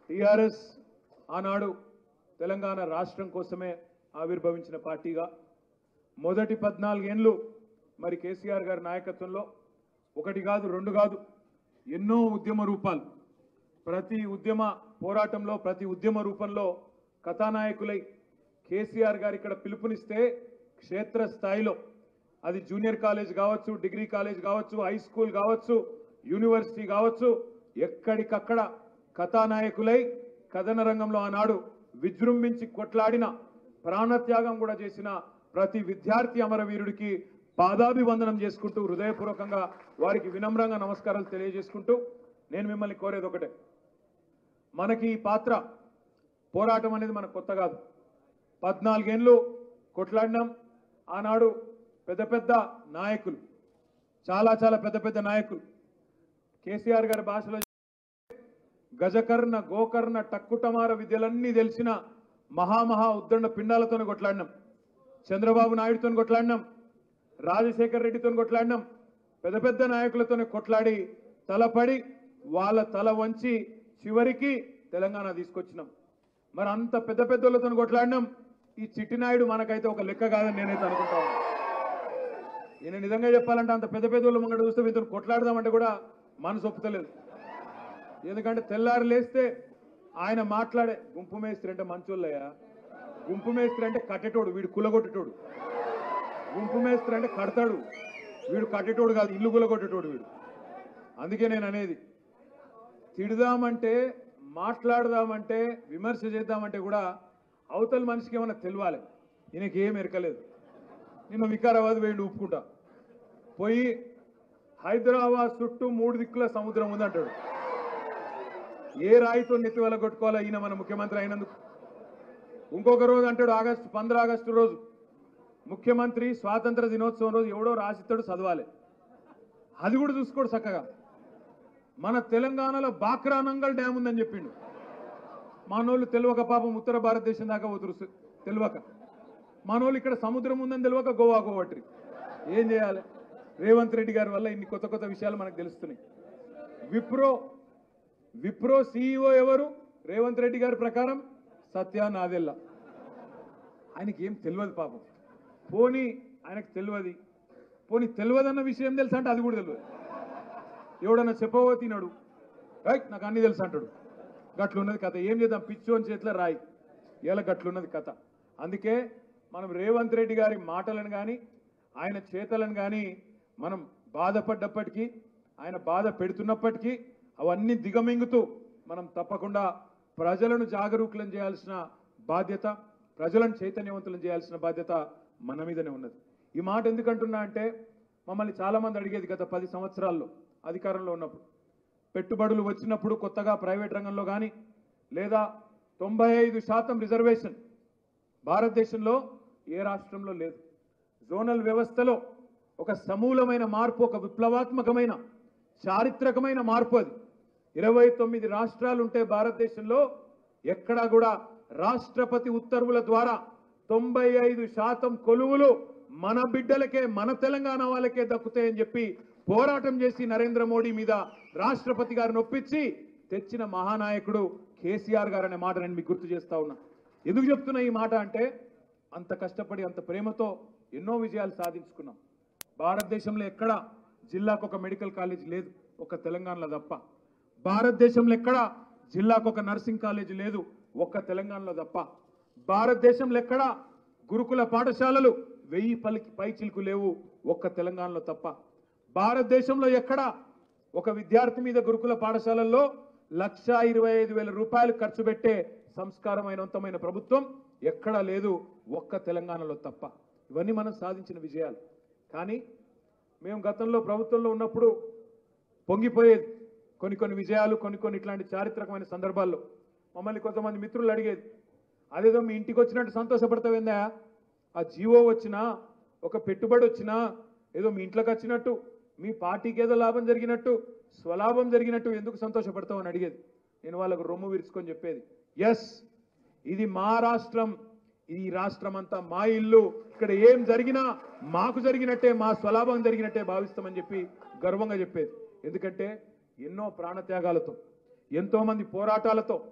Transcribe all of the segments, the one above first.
TRS ఆనాడు తెలంగాణ రాష్ట్రం కోసమే ఆవిర్భవించిన పార్టీగా మొదటి పద్నాలుగేండ్లు మరి కేసీఆర్ గారి నాయకత్వంలో ఒకటి కాదు రెండు కాదు ఎన్నో ఉద్యమ రూపాలు ప్రతి ఉద్యమ పోరాటంలో ప్రతి ఉద్యమ రూపంలో కథానాయకులై కేసీఆర్ గారు ఇక్కడ పిలుపునిస్తే క్షేత్ర స్థాయిలో అది జూనియర్ కాలేజ్ కావచ్చు డిగ్రీ కాలేజ్ కావచ్చు హై స్కూల్ కావచ్చు యూనివర్సిటీ కావచ్చు ఎక్కడికక్కడ కథానాయకులై కథన రంగంలో ఆనాడు విజృంభించి కొట్లాడిన ప్రాణత్యాగం కూడా చేసిన ప్రతి విద్యార్థి అమరవీరుడికి పాదాభివందనం చేసుకుంటూ హృదయపూర్వకంగా వారికి వినమ్రంగా నమస్కారాలు తెలియజేసుకుంటూ నేను మిమ్మల్ని కోరేది ఒకటే మనకి ఈ పాత్ర పోరాటం అనేది మనకు కొత్త కాదు పద్నాలుగేళ్ళు కొట్లాడినాం ఆనాడు పెద్ద పెద్ద నాయకులు చాలా చాలా పెద్ద పెద్ద నాయకులు కేసీఆర్ గారి భాషలో గజకర్ణ గోకర్ణ టక్కుటమార విద్యలన్నీ తెలిసిన మహామహా ఉద్దండ పిండాలతో కొట్లాడినాం చంద్రబాబు నాయుడుతో కొట్లాడినాం రాజశేఖర్ రెడ్డితో కొట్లాడినాం పెద్ద పెద్ద నాయకులతోనే కొట్లాడి తలపడి వాళ్ళ తల వంచి చివరికి తెలంగాణ తీసుకొచ్చినాం మరి అంత పెద్ద పెద్దలతో కొట్లాడినాం ఈ చిట్టినాయుడు మనకైతే ఒక లెక్క కాదని నేనైతే అనుకుంటా ఉన్నా. ఈయన నిజంగా చెప్పాలంటే అంత పెద్ద పెద్ద వాళ్ళు ముంగట చూస్తే మీతో కొట్లాడదామంటే కూడా మనసు ఒప్పుతలేదు ఎందుకంటే తెల్లారు లేస్తే ఆయన మాట్లాడే గుంపు మేస్త్రి అంటే మంచోళ్ళయ్యా గుంపు మేస్త్రి అంటే కట్టేటోడు వీడు కులగొట్టేటోడు గుంపు మేస్త్రి అంటే కడతాడు వీడు కట్టేటోడు కాదు ఇల్లు కులగొట్టేటోడు వీడు అందుకే నేను అనేది తిడదామంటే మాట్లాడదామంటే విమర్శ చేద్దామంటే కూడా అవతల మనిషికి ఏమైనా తెలియాలి ఈయనకి ఏం ఎరకలేదు నిన్న వికారాబాద్ వేయండి ఒప్పుకుంటా పోయి హైదరాబాద్ చుట్టూ మూడు దిక్కుల సముద్రం ఉందంటాడు ఏ రాయితో నెత్తి వల్ల కొట్టుకోవాలా ఈయన మన ముఖ్యమంత్రి అయినందుకు ఇంకొక రోజు అంటాడు ఆగస్టు పంద్ర ఆగస్టు రోజు ముఖ్యమంత్రి స్వాతంత్ర దినోత్సవం రోజు ఎవడో రాసిస్తాడు చదవాలి అది కూడా చూసుకోడు చక్కగా మన తెలంగాణలో బాక్రా నంగల్ డ్యామ్ ఉందని చెప్పిండు మనోళ్ళు తెలియక పాపం ఉత్తర భారతదేశం దాకా పోతురు తెలియక మనోళ్ళు ఇక్కడ సముద్రం ఉందని తెలియక గోవా గోవట్రి ఏం చేయాలి రేవంత్ రెడ్డి గారి వల్ల ఇన్ని కొత్త కొత్త విషయాలు మనకు తెలుస్తున్నాయి విప్రో విప్రో సీఈఓ ఎవరు రేవంత్ రెడ్డి గారి ప్రకారం సత్య నాదెల్ల ఆయనకి ఏం తెలియదు పాపం పోనీ ఆయనకు తెలియదు పోనీ తెలియదన్న విషయం తెలుసా అంటే అది కూడా తెలియదు ఎవడన్నా చెప్పవో తినడు రైట్ నాకు అన్ని తెలుసు అంటాడు గట్లున్నది కథ ఏం చేద్దాం పిచ్చోని చేతిలో రాయి ఇలా గట్లున్నది కథ అందుకే మనం రేవంత్ రెడ్డి గారి మాటలను కానీ ఆయన చేతలను కానీ మనం బాధపడ్డప్పటికీ ఆయన బాధ పెడుతున్నప్పటికీ అవన్నీ దిగమింగుతూ మనం తప్పకుండా ప్రజలను జాగరూకులను చేయాల్సిన బాధ్యత ప్రజలను చైతన్యవంతులను చేయాల్సిన బాధ్యత మన మీదనే ఉన్నది ఈ మాట ఎందుకంటున్నా అంటే మమ్మల్ని చాలామంది అడిగేది గత పది సంవత్సరాల్లో అధికారంలో ఉన్నప్పుడు పెట్టుబడులు వచ్చినప్పుడు కొత్తగా ప్రైవేట్ రంగంలో కానీ లేదా తొంభై ఐదు శాతం రిజర్వేషన్ భారతదేశంలో ఏ రాష్ట్రంలో లేదు జోనల్ వ్యవస్థలో ఒక సమూలమైన మార్పు ఒక విప్లవాత్మకమైన చారిత్రకమైన మార్పు అది ఇరవై తొమ్మిది రాష్ట్రాలు ఉంటే భారతదేశంలో ఎక్కడా కూడా రాష్ట్రపతి ఉత్తర్వుల ద్వారా తొంభై ఐదు శాతం కొలువులు మన బిడ్డలకే మన తెలంగాణ వాళ్ళకే దక్కుతాయని చెప్పి పోరాటం చేసి నరేంద్ర మోడీ మీద రాష్ట్రపతి గారిని ఒప్పించి తెచ్చిన మహానాయకుడు కేసీఆర్ గారు అనే మాట నేను మీకు గుర్తు చేస్తా ఉన్నా ఎందుకు చెప్తున్నా ఈ మాట అంటే అంత కష్టపడి అంత ప్రేమతో ఎన్నో విజయాలు సాధించుకున్నాం భారతదేశంలో ఎక్కడ జిల్లాకు ఒక మెడికల్ కాలేజ్ లేదు ఒక తెలంగాణలో తప్ప భారతదేశంలో ఎక్కడ జిల్లాకు ఒక నర్సింగ్ కాలేజ్ లేదు ఒక్క తెలంగాణలో తప్ప భారతదేశంలో ఎక్కడ గురుకుల పాఠశాలలు వెయ్యి పలికి పై చిలుకు లేవు ఒక్క తెలంగాణలో తప్ప భారతదేశంలో ఎక్కడ ఒక విద్యార్థి మీద గురుకుల పాఠశాలల్లో లక్ష ఇరవై ఐదు వేల రూపాయలు ఖర్చు పెట్టే సంస్కారమైనవంతమైన ప్రభుత్వం ఎక్కడా లేదు ఒక్క తెలంగాణలో తప్ప ఇవన్నీ మనం సాధించిన విజయాలు కానీ మేము గతంలో ప్రభుత్వంలో ఉన్నప్పుడు పొంగిపోయేది కొన్ని కొన్ని విజయాలు కొన్ని కొన్ని ఇట్లాంటి చారిత్రకమైన సందర్భాల్లో మమ్మల్ని కొంతమంది మిత్రులు అడిగేది అదేదో మీ ఇంటికి వచ్చినట్టు సంతోషపడతావేందా ఆ జీవో వచ్చినా ఒక పెట్టుబడి వచ్చినా ఏదో మీ ఇంట్లోకి వచ్చినట్టు మీ పార్టీకి ఏదో లాభం జరిగినట్టు స్వలాభం జరిగినట్టు ఎందుకు సంతోషపడతావు అని అడిగేది నేను వాళ్ళకు రొమ్ము విరుచుకొని చెప్పేది ఎస్ ఇది మా రాష్ట్రం ఈ రాష్ట్రం అంతా మా ఇల్లు ఇక్కడ ఏం జరిగినా మాకు జరిగినట్టే మా స్వలాభం జరిగినట్టే భావిస్తామని చెప్పి గర్వంగా చెప్పేది ఎందుకంటే ఎన్నో ప్రాణత్యాగాలతో ఎంతో మంది పోరాటాలతో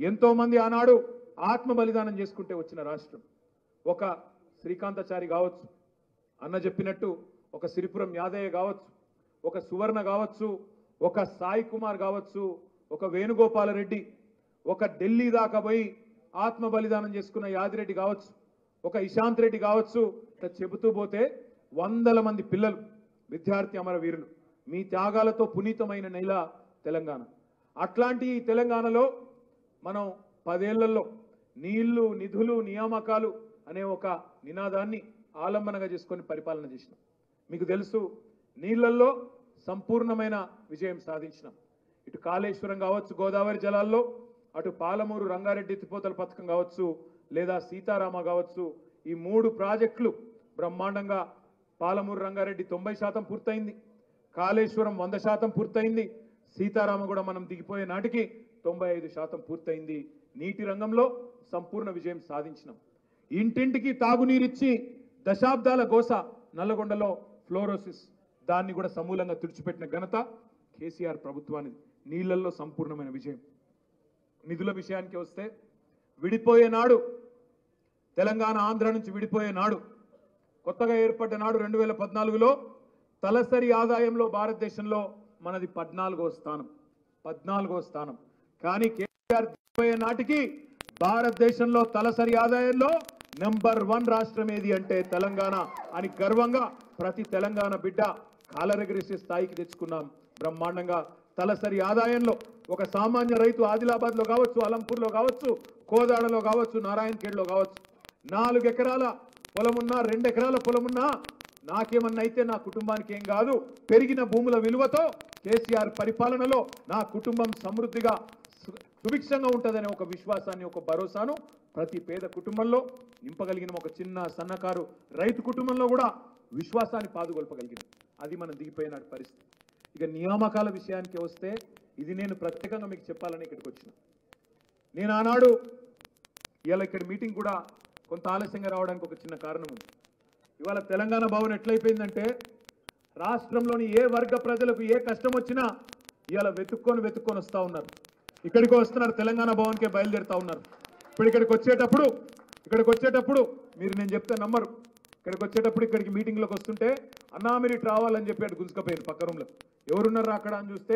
ఎంతో మంది ఆనాడు ఆత్మ బలిదానం చేసుకుంటే వచ్చిన రాష్ట్రం ఒక శ్రీకాంతాచారి కావచ్చు అన్న చెప్పినట్టు ఒక సిరిపురం యాదయ్య కావచ్చు ఒక సువర్ణ కావచ్చు ఒక సాయి కుమార్ కావచ్చు ఒక వేణుగోపాలరెడ్డి ఒక ఢిల్లీ దాకా పోయి ఆత్మ బలిదానం చేసుకున్న యాదిరెడ్డి కావచ్చు ఒక ఇశాంత్ రెడ్డి కావచ్చు ఇట్లా చెబుతూ పోతే వందల మంది పిల్లలు విద్యార్థి అమరవీరులు మీ త్యాగాలతో పునీతమైన నెల తెలంగాణ అట్లాంటి ఈ తెలంగాణలో మనం పదేళ్లలో నీళ్లు నిధులు నియామకాలు అనే ఒక నినాదాన్ని ఆలంబనగా చేసుకొని పరిపాలన చేసినాం మీకు తెలుసు నీళ్లల్లో సంపూర్ణమైన విజయం సాధించినాం ఇటు కాళేశ్వరం కావచ్చు గోదావరి జలాల్లో అటు పాలమూరు రంగారెడ్డి ఎత్తిపోతల పథకం కావచ్చు లేదా సీతారామ కావచ్చు ఈ మూడు ప్రాజెక్టులు బ్రహ్మాండంగా పాలమూరు రంగారెడ్డి తొంభై శాతం పూర్తయింది కాళేశ్వరం వంద శాతం పూర్తయింది సీతారామ కూడా మనం దిగిపోయే నాటికి తొంభై ఐదు శాతం పూర్తయింది నీటి రంగంలో సంపూర్ణ విజయం సాధించినాం ఇంటింటికి తాగునీరిచ్చి దశాబ్దాల గోస నల్లగొండలో ఫ్లోరోసిస్ దాన్ని కూడా సమూలంగా తుడిచిపెట్టిన ఘనత కేసీఆర్ ప్రభుత్వానికి నీళ్లలో సంపూర్ణమైన విజయం నిధుల విషయానికి వస్తే విడిపోయే నాడు తెలంగాణ ఆంధ్ర నుంచి విడిపోయే నాడు కొత్తగా ఏర్పడ్డ నాడు రెండు వేల పద్నాలుగులో తలసరి ఆదాయంలో భారతదేశంలో మనది పద్నాలుగో స్థానం పద్నాలుగో స్థానం కానీ కేసీఆర్ దిగిపోయే నాటికి భారతదేశంలో తలసరి ఆదాయంలో నెంబర్ వన్ రాష్ట్రం ఏది అంటే తెలంగాణ అని గర్వంగా ప్రతి తెలంగాణ బిడ్డ కాలరెగరేసే స్థాయికి తెచ్చుకున్నాం బ్రహ్మాండంగా తలసరి ఆదాయంలో ఒక సామాన్య రైతు ఆదిలాబాద్ లో కావచ్చు అలంపూర్ లో కావచ్చు కోదాడలో కావచ్చు నారాయణఖేడ్లో కావచ్చు నాలుగు ఎకరాల పొలమున్నా రెండు ఎకరాల పొలమున్నా నాకేమన్నా అయితే నా కుటుంబానికి ఏం కాదు పెరిగిన భూముల విలువతో కేసీఆర్ పరిపాలనలో నా కుటుంబం సమృద్ధిగా సు- సుభిక్షంగా ఉంటుందనే ఒక విశ్వాసాన్ని ఒక భరోసాను ప్రతి పేద కుటుంబంలో నింపగలిగిన ఒక చిన్న సన్నకారు రైతు కుటుంబంలో కూడా విశ్వాసాన్ని పాదుగొల్పగలిగింది అది మనం దిగిపోయిన పరిస్థితి ఇక నియామకాల విషయానికి వస్తే ఇది నేను ప్రత్యేకంగా మీకు చెప్పాలని ఇక్కడికి వచ్చిన నేను ఆనాడు ఇవాళ ఇక్కడ మీటింగ్ కూడా కొంత ఆలస్యంగా రావడానికి ఒక చిన్న కారణం ఉంది ఇవాళ తెలంగాణ భవన్ ఎట్లయిపోయిందంటే రాష్ట్రంలోని ఏ వర్గ ప్రజలకు ఏ కష్టం వచ్చినా ఇవాళ వెతుక్కొని వెతుక్కొని వస్తూ ఉన్నారు ఇక్కడికి వస్తున్నారు తెలంగాణ భవన్కే బయలుదేరుతా ఉన్నారు ఇప్పుడు ఇక్కడికి వచ్చేటప్పుడు ఇక్కడికి వచ్చేటప్పుడు మీరు నేను చెప్తే నమ్మరు ఇక్కడికి వచ్చేటప్పుడు ఇక్కడికి మీటింగ్లోకి వస్తుంటే అన్నా మీరు ఇటు రావాలని చెప్పి అటు గుంజుకపోయారు పక్క రూమ్లో ఎవరున్నారు అక్కడ అని చూస్తే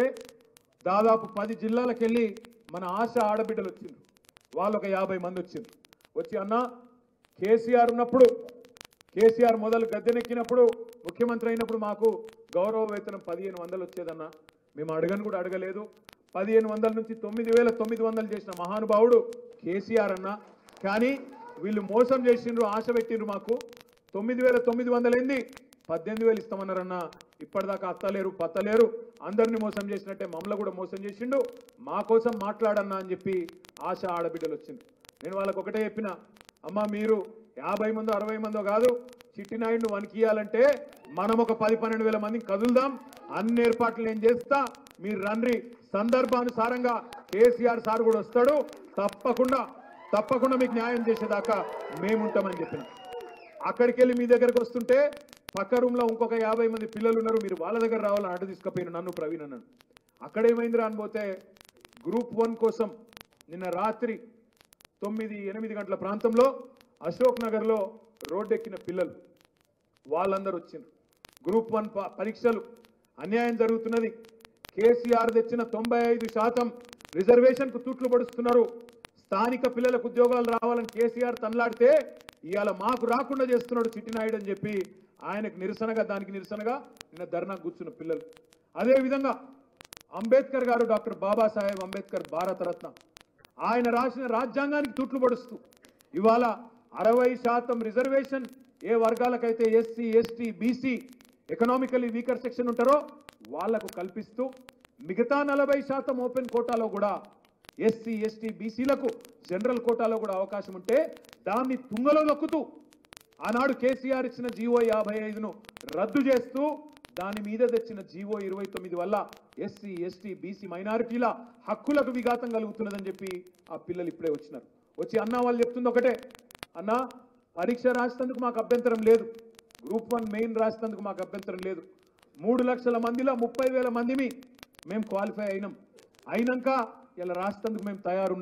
దాదాపు పది జిల్లాలకు వెళ్ళి మన ఆశ ఆడబిడ్డలు వచ్చిండ్రు వాళ్ళు ఒక యాభై మంది వచ్చిండ్రు వచ్చి అన్న కేసీఆర్ ఉన్నప్పుడు కేసీఆర్ మొదలు గద్దెనెక్కినప్పుడు ముఖ్యమంత్రి అయినప్పుడు మాకు గౌరవ వేతనం పదిహేను వందలు వచ్చేదన్న మేము అడగను కూడా అడగలేదు పదిహేను వందల నుంచి తొమ్మిది వేల తొమ్మిది వందలు చేసిన మహానుభావుడు కేసీఆర్ అన్న కానీ వీళ్ళు మోసం చేసిండ్రు ఆశ పెట్టిండ్రు మాకు తొమ్మిది వేల తొమ్మిది వందలు ఏంది పద్దెనిమిది వేలు ఇస్తామన్నారన్న ఇప్పటిదాకా అత్తలేరు పత్తలేరు అందరినీ మోసం చేసినట్టే మమ్మల్ని కూడా మోసం చేసిండు మా కోసం మాట్లాడన్నా అని చెప్పి ఆశ ఆడబిడ్డలు వచ్చింది నేను వాళ్ళకి ఒకటే చెప్పిన అమ్మ మీరు యాభై మందో అరవై మందో కాదు చిట్టినాయుడు వణికియాలంటే మనం ఒక పది పన్నెండు వేల మందిని కదులుదాం అన్ని ఏర్పాట్లు నేను చేస్తా మీరు రండి సందర్భానుసారంగా కేసీఆర్ సార్ కూడా వస్తాడు తప్పకుండా తప్పకుండా మీకు న్యాయం చేసేదాకా మేముంటామని చెప్పిన అక్కడికి వెళ్ళి మీ దగ్గరకు వస్తుంటే పక్క రూమ్ లో ఇంకొక యాభై మంది పిల్లలు ఉన్నారు మీరు వాళ్ళ దగ్గర రావాలని అడ్డు తీసుకుపోయిన నన్ను ప్రవీణ్ అన్నాను అక్కడేమైందిరా అనిపోతే గ్రూప్ వన్ కోసం నిన్న రాత్రి తొమ్మిది ఎనిమిది గంటల ప్రాంతంలో అశోక్ నగర్లో రోడ్డెక్కిన పిల్లలు వాళ్ళందరూ వచ్చిండ్రు గ్రూప్ వన్ ప- పరీక్షలు అన్యాయం జరుగుతున్నది కేసీఆర్ తెచ్చిన తొంభై ఐదు శాతం రిజర్వేషన్కు తూట్లు పడుస్తున్నారు స్థానిక పిల్లలకు ఉద్యోగాలు రావాలని కేసీఆర్ తనలాడితే ఇవాళ మాకు రాకుండా చేస్తున్నాడు చిట్టినాయుడు అని చెప్పి ఆయనకు నిరసనగా దానికి నిరసనగా నిన్న ధర్నా కూర్చున్న పిల్లలు అదే విధంగా అంబేద్కర్ గారు డాక్టర్ బాబాసాహెబ్ అంబేద్కర్ భారతరత్న ఆయన రాసిన రాజ్యాంగానికి తూట్లు పడుస్తూ ఇవాళ అరవై శాతం రిజర్వేషన్ ఏ వర్గాలకైతే SC ST BC economically weaker section ఉంటారో వాళ్లకు కల్పిస్తూ మిగతా నలభై శాతం ఓపెన్ కోటాలో కూడా ఎస్సీ ఎస్టీ బీసీలకు జనరల్ కోటాలో కూడా అవకాశం ఉంటే దాన్ని తుంగలో నొక్కుతూ ఆనాడు కేసీఆర్ ఇచ్చిన జీవో యాభై ఐదును రద్దు చేస్తూ దాని మీద తెచ్చిన జీవో ఇరవై తొమ్మిది వల్ల ఎస్సీ ఎస్టీ బీసీ మైనారిటీల హక్కులకు విఘాతం కలుగుతున్నదని చెప్పి ఆ పిల్లలు ఇప్పుడే వచ్చినారు వచ్చి అన్న వాళ్ళు చెప్తుంది ఒకటే అన్న పరీక్ష రాసేందుకు మాకు అభ్యంతరం లేదు గ్రూప్ వన్ మెయిన్ రాసేందుకు మాకు అభ్యంతరం లేదు మూడు లక్షల మందిలో ముప్పై వేల మందిమి మేము క్వాలిఫై అయినాం అయినాక ఇలా రాసేందుకు మేము తయారున్నాం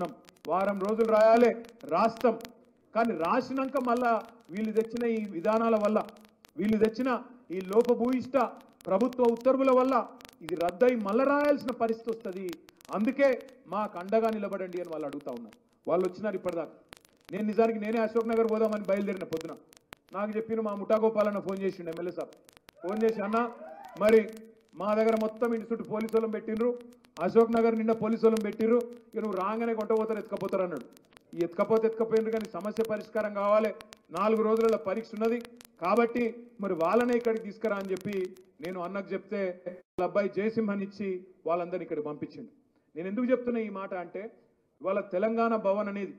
వారం రోజులు రాయాలి రాస్తాం కానీ రాసినాక మళ్ళా వీళ్ళు తెచ్చిన ఈ విధానాల వల్ల వీళ్ళు తెచ్చిన ఈ లోపభూయిష్ట ప్రభుత్వ ఉత్తర్వుల వల్ల ఇది రద్దయి మళ్ళా రాయాల్సిన పరిస్థితి వస్తుంది అందుకే మాకు అండగా నిలబడండి అని వాళ్ళు అడుగుతా ఉన్నారు వాళ్ళు వచ్చినారు ఇప్పటిదాకా నేను నిజానికి నేనే అశోక్ నగర్ పోదామని బయలుదేరిన పొద్దున నాకు చెప్పిన మా ముఠాగోపాలన్న ఫోన్ చేసిండు ఎమ్మెల్యే సాబ్ ఫోన్ చేసి అన్న మరి మా దగ్గర మొత్తం ఇంటి చుట్టూ పోలీసు వాళ్ళని పెట్టిండ్రు అశోక్ నగర్ నిండా పోలీసు వాళ్ళని పెట్టిర్రు ఇక నువ్వు రాగానే కొట్టబోతారు ఎత్తుకపోతారు అన్నాడు ఈ ఎత్తుకపోతే ఎత్తుకపోయినారు కానీ సమస్య పరిష్కారం కావాలి నాలుగు రోజుల పరీక్ష ఉన్నది కాబట్టి మరి వాళ్ళనే ఇక్కడికి తీసుకురా అని చెప్పి నేను అన్నకు చెప్తే వాళ్ళ అబ్బాయి జయసింహన్ ఇచ్చి వాళ్ళందరినీ ఇక్కడికి పంపించిండు నేను ఎందుకు చెప్తున్నా ఈ మాట అంటే ఇవాళ తెలంగాణ భవన్ అనేది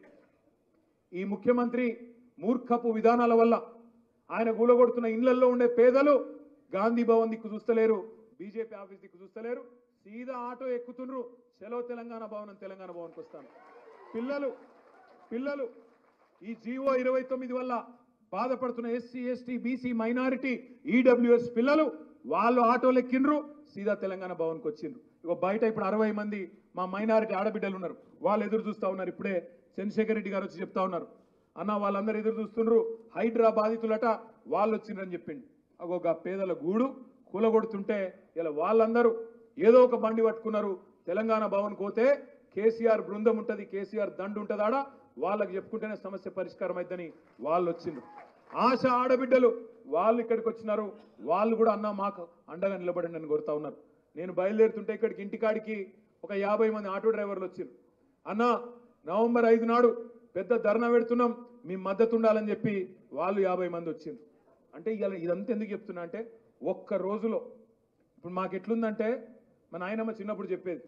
ఈ ముఖ్యమంత్రి మూర్ఖపు విధానాల వల్ల ఆయన కూలగొడుతున్న ఇళ్లలో ఉండే పేదలు గాంధీ భవన్ దిక్కు చూస్తలేరు బీజేపీ ఆఫీస్ దిక్కు చూస్తలేరు సీదా ఆటో ఎక్కుతుండ్రు సెలవు తెలంగాణ భవనం తెలంగాణ భవన్కి వస్తాను పిల్లలు పిల్లలు ఈ జీవో ఇరవై తొమ్మిది వల్ల బాధపడుతున్న SC ST BC minority EWS పిల్లలు వాళ్ళు ఆటోలు ఎక్కిండ్రు సీదా తెలంగాణ భవన్కి వచ్చిండ్రు ఇగో బయట ఇప్పుడు అరవై మంది మా మైనారిటీ ఆడబిడ్డలు ఉన్నారు వాళ్ళు ఎదురు చూస్తా ఉన్నారు ఇప్పుడే చంద్రశేఖర్ రెడ్డి గారు వచ్చి చెప్తా ఉన్నారు అన్న వాళ్ళందరూ ఎదురు చూస్తుండ్రు హైడ్రా బాధితులట వాళ్ళు వచ్చిండ్రని చెప్పిండు అగో గా పేదల గూడు కూలగొడుతుంటే ఇలా వాళ్ళందరూ ఏదో ఒక బండి పట్టుకున్నారు తెలంగాణ భవన్ పోతే కేసీఆర్ బృందం ఉంటది కేసీఆర్ దండు ఉంటది ఆడ వాళ్ళకి చెప్పుకుంటేనే సమస్య పరిష్కారం అయిద్దని వాళ్ళు వచ్చిండ్రు ఆశ ఆడబిడ్డలు వాళ్ళు ఇక్కడికి వచ్చినారు వాళ్ళు కూడా అన్న మాకు అండగా నిలబడండి అని కోరుతా ఉన్నారు నేను బయలుదేరుతుంటే ఇక్కడికి ఇంటికాడికి ఒక యాభై మంది ఆటో డ్రైవర్లు వచ్చారు అన్న నవంబర్ ఐదు నాడు పెద్ద ధర్నా పెడుతున్నాం మీ మద్దతు ఉండాలని చెప్పి వాళ్ళు యాభై మంది వచ్చిండ్రు అంటే ఇలా ఇదంతా ఎందుకు చెప్తున్నా అంటే ఒక్క రోజులో ఇప్పుడు మాకు ఎట్లుందంటే మా నాయనమ్మ చిన్నప్పుడు చెప్పేది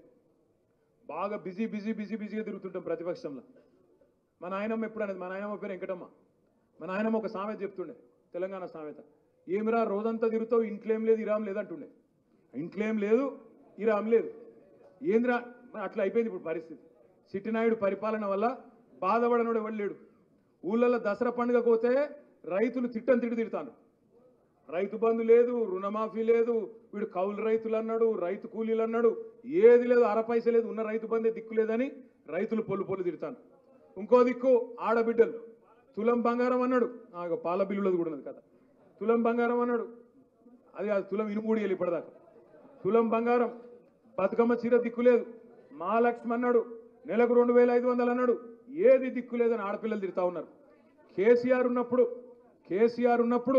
బాగా బిజీ బిజీ బిజీ బిజీగా తిరుగుతుంటాం ప్రతిపక్షంలో మా నాయనమ్మ ఎప్పుడు అనేది మా నాయనమ్మ పేరు వెంకటమ్మ మా నాయనమ్మ ఒక సామెత చెప్తుండే తెలంగాణ సామెత ఏమిరా రోజంతా తిరుగుతావు ఇంట్లో ఏం లేదు ఇరాం లేదు అంటుండే ఇంట్లో ఏం లేదు ఇరాం లేదు ఏందిరా మరి అట్లా అయిపోయింది ఇప్పుడు పరిస్థితి సిట్టినాయుడు పరిపాలన వల్ల బాధపడనోడు ఎవడు లేడు ఊళ్ళల్లో దసరా పండుగ పోతే రైతులు తిట్టని తిట్టి తిడతాను రైతు బంధు లేదు రుణమాఫీ లేదు వీడు కౌలు రైతులు అన్నాడు రైతు కూలీలు అన్నాడు ఏది లేదు అర పైస లేదు ఉన్న రైతు బంధే దిక్కు లేదని రైతులు పొల్లు పొల్లు తిడతాను ఇంకో దిక్కు ఆడబిడ్డలు తులం బంగారం అన్నాడు ఆ, ఇగో పాల బిల్లులది కూడా ఉన్నది కదా తులం బంగారం అన్నాడు అది అది తులం ఇనుమూడియాలి ఇప్పటిదాకా తులం బంగారం బతుకమ్మ చీర దిక్కులేదు మహాలక్ష్మి అన్నాడు నెలకు రెండు వేల ఐదు వందలు అన్నాడు ఏది దిక్కు లేదని ఆడపిల్లలు తిడతా ఉన్నారు కేసీఆర్ ఉన్నప్పుడు కేసీఆర్ ఉన్నప్పుడు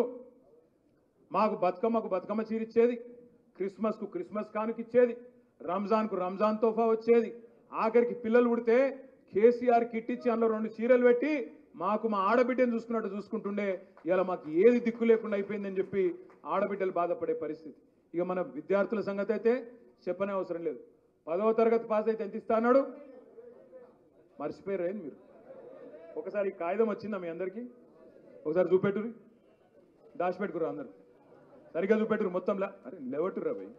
మాకు బతుకమ్మకు బతుకమ్మ చీర ఇచ్చేది క్రిస్మస్కు క్రిస్మస్ కానుక ఇచ్చేది రంజాన్కు రంజాన్ తోఫా వచ్చేది ఆఖరికి పిల్లలు పుడితే కేసీఆర్ కిట్ ఇచ్చి అందులో రెండు చీరలు పెట్టి మాకు మా ఆడబిడ్డను చూసుకున్నట్టు చూసుకుంటుండే ఇలా మాకు ఏది దిక్కు లేకుండా అయిపోయిందని చెప్పి ఆడబిడ్డలు బాధపడే పరిస్థితి ఇక మన విద్యార్థుల సంగతి అయితే చెప్పనే అవసరం లేదు పదవ తరగతి పాస్ అయితే ఎంత ఇస్తా అన్నాడు మర్చిపోయారు ఏంది మీరు ఒకసారి ఈ కాగితం వచ్చిందా మీ అందరికీ ఒకసారి చూపెట్టురి దాచిపెట్టుకురు అందరు సరిగ్గా చూపెట్టురు మొత్తంలా అరే లేవట్టురా భయ్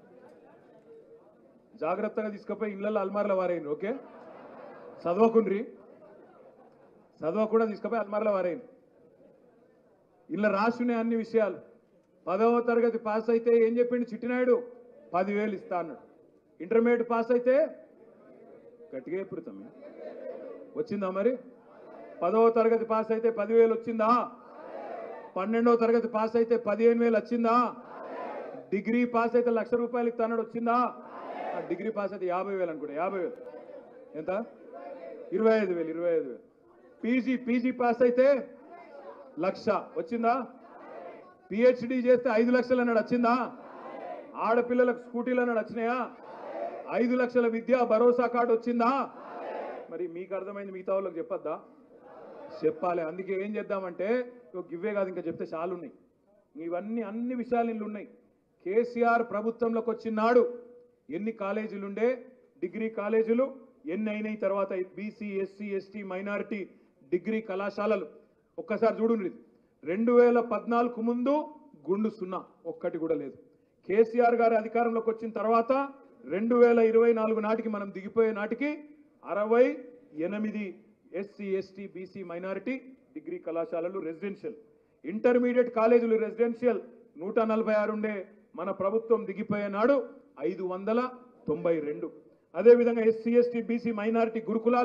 జాగ్రత్తగా తీసుకుపోయి ఇళ్ళల్లో అల్మార్లో వారేయండి ఓకే చదవకుండ్రి చదవకుండా తీసుకుపోయి అల్మార్లో వారేయండి ఇలా రాసునే అన్ని విషయాలు పదవ తరగతి పాస్ అయితే ఏం చెప్పిండు చిట్టినాయుడు పదివేలు ఇస్తా అన్నాడు ఇంటర్మీడియట్ పాస్ అయితే గట్టిగా ఎప్పుడు తమ్మి వచ్చిందా మరి పదవ తరగతి పాస్ అయితే పదివేలు వచ్చిందా పన్నెండవ తరగతి పాస్ అయితే పదిహేను వేలు వచ్చిందా డిగ్రీ పాస్ అయితే లక్ష రూపాయలు ఇస్తాడు వచ్చిందా ఆ డిగ్రీ పాస్ అయితే యాభై వేలు అనుకుంటా యాభై వేలు ఎంత ఇరవై ఐదు వేలు ఇరవై ఐదు వేలు పీజీ పీజీ పాస్ అయితే లక్ష వచ్చిందా పిహెచ్డి చేస్తే ఐదు లక్షలు అన్నాడు వచ్చిందా ఆడపిల్లలకు స్కూటీలు అన్నాడు వచ్చినాయా ఐదు లక్షల విద్యా భరోసా కార్డు వచ్చిందా మరి మీకు అర్థమైంది మిగతా వాళ్ళకి చెప్పొద్దా చెప్పాలి అందుకే ఏం చేద్దామంటే ఇగో గివ్వే కాదు ఇంకా చెప్తే చాలా ఉన్నాయి ఇవన్నీ అన్ని విషయాలు ఇల్లు ఉన్నాయి కేసీఆర్ ప్రభుత్వంలోకి వచ్చినాడు ఎన్ని కాలేజీలు ఉండే డిగ్రీ కాలేజీలు ఎన్ని అయినాయి తర్వాత BC SC ST minority degree కళాశాలలు ఒక్కసారి చూడండి రెండు వేల పద్నాలుగు ముందు గుండు సున్నా ఒక్కటి కూడా లేదు కేసీఆర్ గారి అధికారంలోకి వచ్చిన తర్వాత రెండు వేల ఇరవై నాలుగు నాటికి మనం దిగిపోయే నాటికి అరవై ఎనిమిది SC ST BC minority degree కళాశాలలు రెసిడెన్షియల్ ఇంటర్మీడియట్ కాలేజీలు రెసిడెన్షియల్ నూట నలభై ఆరు ఉండే మన ప్రభుత్వం దిగిపోయే నాడు ఐదు వందల తొంభై రెండు అదేవిధంగా ఎస్సీ ఎస్టీ బీసీ మైనారిటీ గురుకులాలు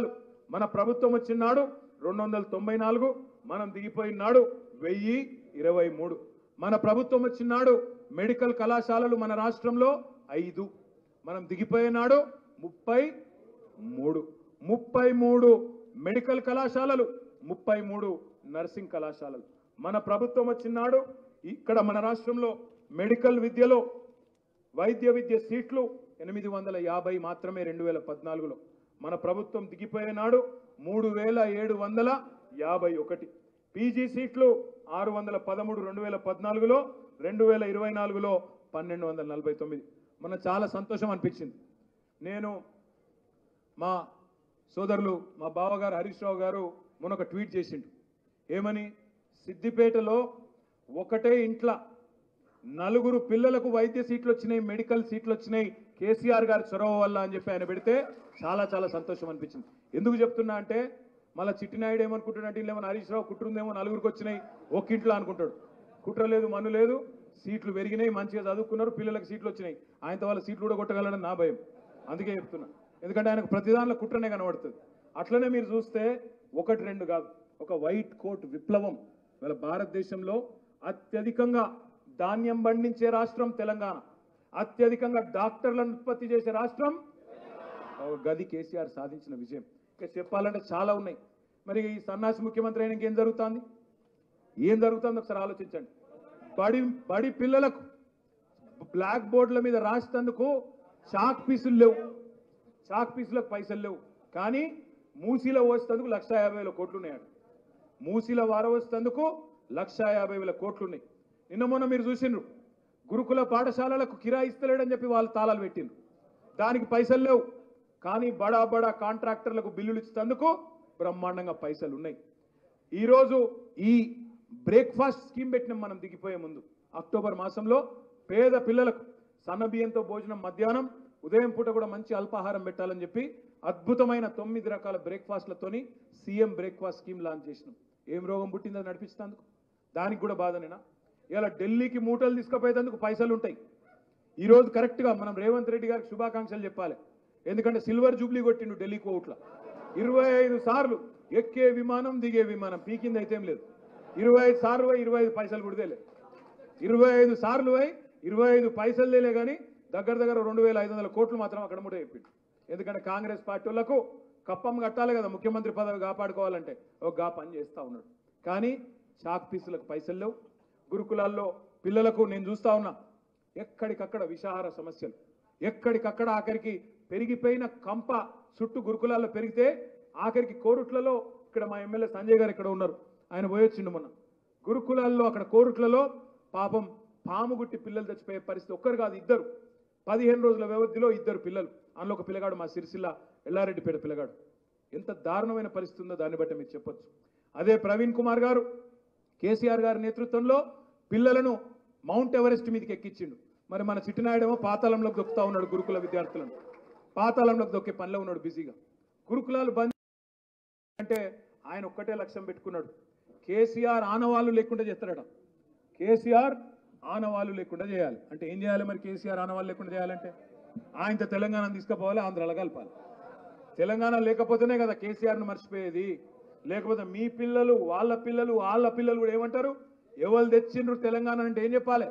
మన ప్రభుత్వం వచ్చినాడు రెండు వందల తొంభై నాలుగు మనం దిగిపోయినాడు వెయ్యి ఇరవై మూడు మన ప్రభుత్వం వచ్చినాడు మెడికల్ కళాశాలలు మన రాష్ట్రంలో ఐదు మనం దిగిపోయినాడు ముప్పై మూడు ముప్పై మూడు మెడికల్ కళాశాలలు ముప్పై మూడు నర్సింగ్ కళాశాలలు మన ప్రభుత్వం వచ్చినాడు ఇక్కడ మన రాష్ట్రంలో మెడికల్ విద్యలో వైద్య విద్య సీట్లు ఎనిమిది వందల యాభై మాత్రమే రెండు వేల పద్నాలుగులో మన ప్రభుత్వం దిగిపోయినాడు మూడు వేల ఏడు వందల యాభై ఒకటి పీజీ సీట్లు ఆరు వందల పదమూడు రెండు వేల పద్నాలుగులో రెండు వేల ఇరవై నాలుగులో పన్నెండు వందల నలభై తొమ్మిది మన చాలా సంతోషం అనిపించింది నేను మా సోదరులు మా బావగారు హరీష్ రావు గారు మొన్న ఒక ట్వీట్ చేసిండు ఏమని సిద్దిపేటలో ఒకటే ఇంట్ల నలుగురు పిల్లలకు వైద్య సీట్లు వచ్చినాయి మెడికల్ సీట్లు వచ్చినాయి కేసీఆర్ గారి చొరవ వల్ల అని చెప్పి ఆయన పెడితే చాలా చాలా సంతోషం అనిపించింది ఎందుకు చెప్తున్నా అంటే మళ్ళీ చిట్టినాయుడు ఏమనుకుంటున్నట్టు ఇల్లేమో హరీష్ రావు కుట్రుందేమో నలుగురికి వచ్చినాయి ఒక్కింట్లో అనుకుంటాడు కుట్ర లేదు మన్ను లేదు సీట్లు పెరిగినాయి మంచిగా చదువుకున్నారు పిల్లలకు సీట్లు వచ్చినాయి ఆయనతో వాళ్ళ సీట్లు కూడా కొట్టగలడని నా భయం అందుకే చెప్తున్నా ఎందుకంటే ఆయనకు ప్రతిదానిలో కుట్రనే కనబడుతుంది అట్లనే మీరు చూస్తే ఒకటి రెండు కాదు ఒక వైట్ కోట్ విప్లవం ఇవాళ భారతదేశంలో అత్యధికంగా ధాన్యం పండించే రాష్ట్రం తెలంగాణ అత్యధికంగా డాక్టర్లను ఉత్పత్తి చేసే రాష్ట్రం ఒక గది కేసీఆర్ సాధించిన విజయం ఇంకా చెప్పాలంటే చాలా ఉన్నాయి మరి ఈ సన్నాసి ముఖ్యమంత్రి అయినాక ఏం జరుగుతుంది ఏం జరుగుతుందో ఒకసారి ఆలోచించండి బడి బడి పిల్లలకు బ్లాక్ బోర్డుల మీద రాసేందుకు చాక్ పీసులు లేవు చాక్ పీసులకు పైసలు లేవు కానీ మూసీలో పోసేందుకు లక్ష యాభై వేల కోట్లు ఉన్నాయట మూసీల వార వచ్చేందుకు లక్ష యాభై వేల కోట్లు ఉన్నాయి నిన్న మొన్న మీరు చూసిండ్రు గురుకుల పాఠశాలలకు కిరాయి ఇస్తలేడని చెప్పి వాళ్ళు తాళాలు పెట్టిండ్రు దానికి పైసలు లేవు కానీ బడా బడా కాంట్రాక్టర్లకు బిల్లులు ఇచ్చేందుకు బ్రహ్మాండంగా పైసలు ఉన్నాయి ఈరోజు ఈ బ్రేక్ఫాస్ట్ స్కీమ్ పెట్టినాం మనం దిగిపోయే ముందు అక్టోబర్ మాసంలో పేద పిల్లలకు సన్న బియ్యంతో భోజనం మధ్యాహ్నం ఉదయం పూట కూడా మంచి అల్పాహారం పెట్టాలని చెప్పి అద్భుతమైన తొమ్మిది రకాల బ్రేక్ఫాస్ట్లతోని సీఎం బ్రేక్ఫాస్ట్ స్కీమ్ లాంచ్ చేసినాం ఏం రోగం పుట్టిందో నడిపిస్తేందుకు దానికి కూడా బాధనేనా ఇలా ఢిల్లీకి మూటలు తీసుకుపోయేందుకు పైసలు ఉంటాయి ఈ రోజు కరెక్ట్ గా మనం రేవంత్ రెడ్డి గారికి శుభాకాంక్షలు చెప్పాలి ఎందుకంటే సిల్వర్ జూబ్లీ కొట్టిండు ఢిల్లీ కోట్ల ఇరవై ఐదు సార్లు ఎక్కే విమానం దిగే విమానం పీకింది అయితే ఏం లేదు ఇరవై ఐదు సార్లు పోయి ఇరవై ఐదు పైసలు కూడా లేదు ఇరవై ఐదు సార్లు పోయి ఇరవై ఐదు పైసలు లేలే కానీ దగ్గర దగ్గర రెండు వేల ఐదు వందల కోట్లు మాత్రం అక్కడ ముట్ట చెప్పిండు ఎందుకంటే కాంగ్రెస్ పార్టీ వాళ్ళకు కప్పం కట్టాలి కదా ముఖ్యమంత్రి పదవి కాపాడుకోవాలంటే ఒక గా పని చేస్తా ఉన్నాడు కానీ షాక్ పీసులకు పైసలు లేవు గురుకులాల్లో పిల్లలకు నేను చూస్తా ఉన్నా ఎక్కడికక్కడ విషాహార సమస్యలు ఎక్కడికక్కడ ఆఖరికి పెరిగిపోయిన కంప చుట్టూ గురుకులాల్లో పెరిగితే ఆఖరికి కోరుట్లలో ఇక్కడ మా ఎమ్మెల్యే సంజయ్ గారు ఇక్కడ ఉన్నారు ఆయన పోయొచ్చిండు మొన్న గురుకులాల్లో అక్కడ కోరుట్లలో పాపం పాము గుట్టి పిల్లలు చచ్చిపోయే పరిస్థితి ఒక్కరు కాదు ఇద్దరు పదిహేను రోజుల వ్యవధిలో ఇద్దరు పిల్లలు అందులో ఒక పిల్లగాడు మా సిరిసిల్ల ఎల్లారెడ్డిపేట పిల్లగాడు ఎంత దారుణమైన పరిస్థితి ఉందో దాన్ని బట్టి మీరు చెప్పొచ్చు అదే ప్రవీణ్ కుమార్ గారు కేసీఆర్ గారి నేతృత్వంలో పిల్లలను మౌంట్ ఎవరెస్ట్ మీదకి ఎక్కించిండు మరి మన చిట్టినాయుడేమో పాతాళంలోకి దొక్కుతా ఉన్నాడు గురుకుల విద్యార్థులను పాతాళంలోకి దొక్కే పనిలో ఉన్నాడు బిజీగా గురుకులాలు బంద్ అంటే ఆయన ఒక్కటే లక్ష్యం పెట్టుకున్నాడు కేసీఆర్ ఆనవాళ్ళు లేకుండా చేస్తాడట కేసీఆర్ ఆనవాళ్ళు లేకుండా చేయాలి అంటే ఏం చేయాలి మరి కేసీఆర్ ఆనవాళ్ళు లేకుండా చేయాలంటే ఆయనతో తెలంగాణ తీసుకుపోవాలి ఆంధ్రాలో కలపాలి తెలంగాణ లేకపోతేనే కదా కేసీఆర్ను మర్చిపోయేది లేకపోతే మీ పిల్లలు వాళ్ళ పిల్లలు వాళ్ళ పిల్లలు కూడా ఏమంటారు ఎవరు తెచ్చిండ్రు తెలంగాణ అంటే ఏం చెప్పాలి